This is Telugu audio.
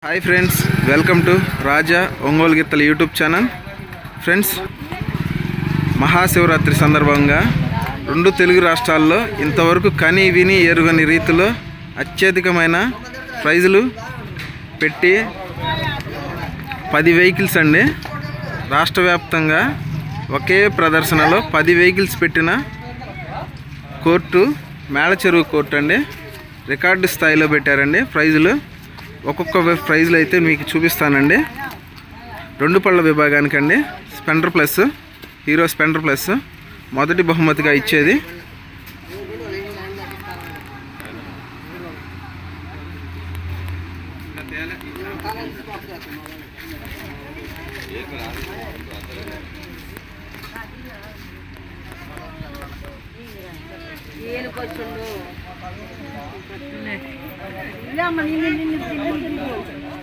hi friends welcome to Raja Ongole గిత్తల యూట్యూబ్ ఛానల్ ఫ్రెండ్స్ మహాశివరాత్రి సందర్భంగా రెండు తెలుగు రాష్ట్రాల్లో ఇంతవరకు కని విని ఎరుగని రీతిలో అత్యధికమైన ప్రైజులు పెట్టి పది వెహికల్స్ అండి రాష్ట్ర వ్యాప్తంగా ఒకే ప్రదర్శనలో పది వెహికల్స్ పెట్టిన కోర్టు మేళ చెరువు కోర్టు అండి రికార్డు స్థాయిలో పెట్టారండి ప్రైజులు ఒక్కొక్క వె- ప్రైజులు అయితే మీకు చూపిస్తానండి రెండు పళ్ళ విభాగానికండి Splendor plus Hero Splendor plus మొదటి బహుమతిగా ఇచ్చేది ఏనుకొచ్చుండు ఇల్లమ్మ నిన్ను నిన్ను తిన్ను తిన్ను